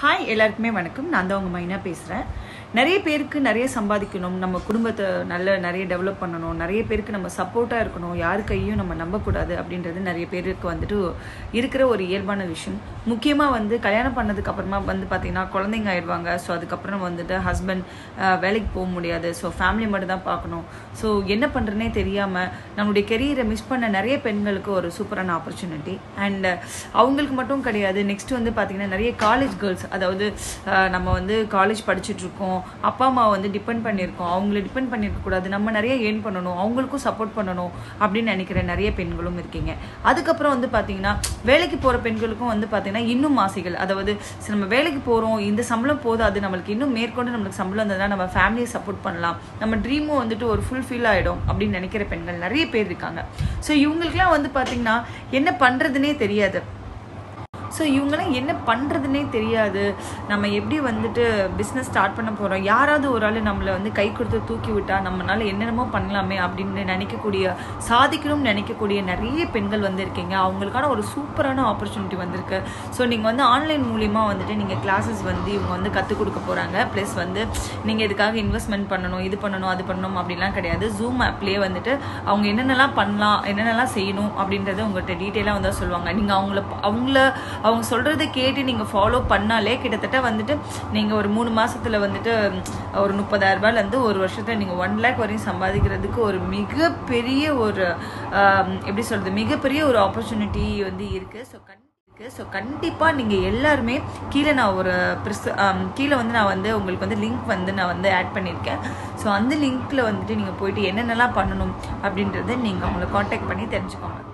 hi எல்லாருக்குமே வணக்கம் நான் தான் உங்கள் மைனா பேசுகிறேன் நிறைய பேருக்கு நிறைய சம்பாதிக்கணும் நம்ம குடும்பத்தை நல்ல நிறைய டெவலப் பண்ணணும் நிறைய பேருக்கு நம்ம சப்போர்ட்டாக இருக்கணும் யார் கையும் நம்ம நம்பக்கூடாது அப்படின்றது நிறைய பேருக்கு வந்துட்டு இருக்கிற ஒரு இயல்பான விஷயம் முக்கியமாக வந்து கல்யாணம் பண்ணதுக்கு அப்புறமா வந்து பார்த்திங்கன்னா குழந்தைங்க ஆயிடுவாங்க ஸோ அதுக்கப்புறம் வந்துட்டு ஹஸ்பண்ட் வேலைக்கு போக முடியாது ஸோ ஃபேமிலி மட்டும் தான் பார்க்கணும் ஸோ என்ன பண்ணுறதுனே தெரியாமல் நம்மளுடைய கெரியரை மிஸ் பண்ண நிறைய பெண்களுக்கு ஒரு சூப்பரான ஆப்பர்ச்சுனிட்டி அண்ட் அவங்களுக்கு மட்டும் கிடையாது நெக்ஸ்ட் வந்து பார்த்திங்கன்னா நிறைய காலேஜ் கேர்ள்ஸ் அதாவது அஹ், நம்ம வந்து காலேஜ் படிச்சுட்டு இருக்கோம் அப்பா அம்மா வந்து டிபெண்ட் பண்ணியிருக்கோம் அவங்கள டிபெண்ட் பண்ணியிருக்க கூடாது நம்ம நிறைய ஏர்ன் பண்ணணும் அவங்களுக்கும் சப்போர்ட் பண்ணணும் அப்படின்னு நினைக்கிற நிறைய பெண்களும் இருக்கீங்க அதுக்கப்புறம் வந்து பார்த்தீங்கன்னா வேலைக்கு போகிற பெண்களுக்கும் வந்து பார்த்தீங்கன்னா இன்னும் ஆசைகள் அதாவது சரி, நம்ம வேலைக்கு போகிறோம் இந்த சம்பளம் போதாது நம்மளுக்கு இன்னும் மேற்கொண்டு நம்மளுக்கு சம்பளம் வந்ததுனா நம்ம ஃபேமிலியை சப்போர்ட் பண்ணலாம் நம்ம ட்ரீமும் வந்துட்டு ஒரு ஃபுல் ஃபில் ஆகிடும் அப்படின்னு நினைக்கிற பெண்கள் நிறைய பேர் இருக்காங்க ஸோ இவங்களுக்குலாம் வந்து பார்த்தீங்கன்னா என்ன பண்ணுறதுனே தெரியாது ஸோ இவங்கெல்லாம் என்ன பண்ணுறதுனே தெரியாது நம்ம எப்படி வந்துட்டு பிஸ்னஸ் ஸ்டார்ட் பண்ண போகிறோம் யாராவது ஒரு ஆள் நம்மளை வந்து கை கொடுத்து தூக்கி விட்டா நம்மளால என்னென்னமோ பண்ணலாமே அப்படின்னு நினைக்கக்கூடிய சாதிக்கணும்னு நினைக்கக்கூடிய நிறைய பெண்கள் வந்து இருக்கீங்க அவங்களுக்கான ஒரு சூப்பரான ஆப்பர்ச்சுனிட்டி வந்திருக்கு ஸோ நீங்கள் வந்து ஆன்லைன் மூலியமாக வந்துட்டு நீங்கள் கிளாஸஸ் வந்து இவங்க வந்து கற்றுக் கொடுக்க போகிறாங்க ப்ளஸ் வந்து நீங்கள் இதுக்காக இன்வெஸ்ட்மெண்ட் பண்ணணும் இது பண்ணணும் அது பண்ணணும் அப்படிலாம் கிடையாது ஜூம் ஆப்லேயே வந்துட்டு அவங்க என்னென்னலாம் பண்ணலாம் என்னென்னலாம் செய்யணும் அப்படின்றத உங்கள்கிட்ட டீட்டெயிலாக வந்து சொல்லுவாங்க நீங்கள் அவங்கள அவங்கள அவங்க சொல்கிறத கேட்டு நீங்கள் ஃபாலோ பண்ணாலே கிட்டத்தட்ட வந்துட்டு நீங்கள் ஒரு மூணு மாசத்துல வந்துட்டு ம், ஒரு முப்பதாயிரம் ரூபாயிலேருந்து ஒரு வருஷத்துல நீங்கள் ஒன் லேக் வரையும் சம்பாதிக்கிறதுக்கு ஒரு மிகப்பெரிய ஒரு ஆம், எப்படி சொல்கிறது மிகப்பெரிய ஒரு ஆப்பர்ச்சுனிட்டி வந்து இருக்குது ஸோ கண் இருக்கு ஸோ கண்டிப்பாக நீங்கள் எல்லாருமே கீழே நான் ஒரு ப்ரிஸ் கீழே வந்து நான் வந்து உங்களுக்கு வந்து லிங்க் வந்து நான் வந்து ஆட் பண்ணியிருக்கேன் ஸோ அந்த லிங்க்கில் வந்துட்டு நீங்கள் போயிட்டு என்னென்னலாம் பண்ணணும் அப்படின்றத நீங்கள் அவங்கள காண்டாக்ட் பண்ணி தெரிஞ்சுக்கோங்க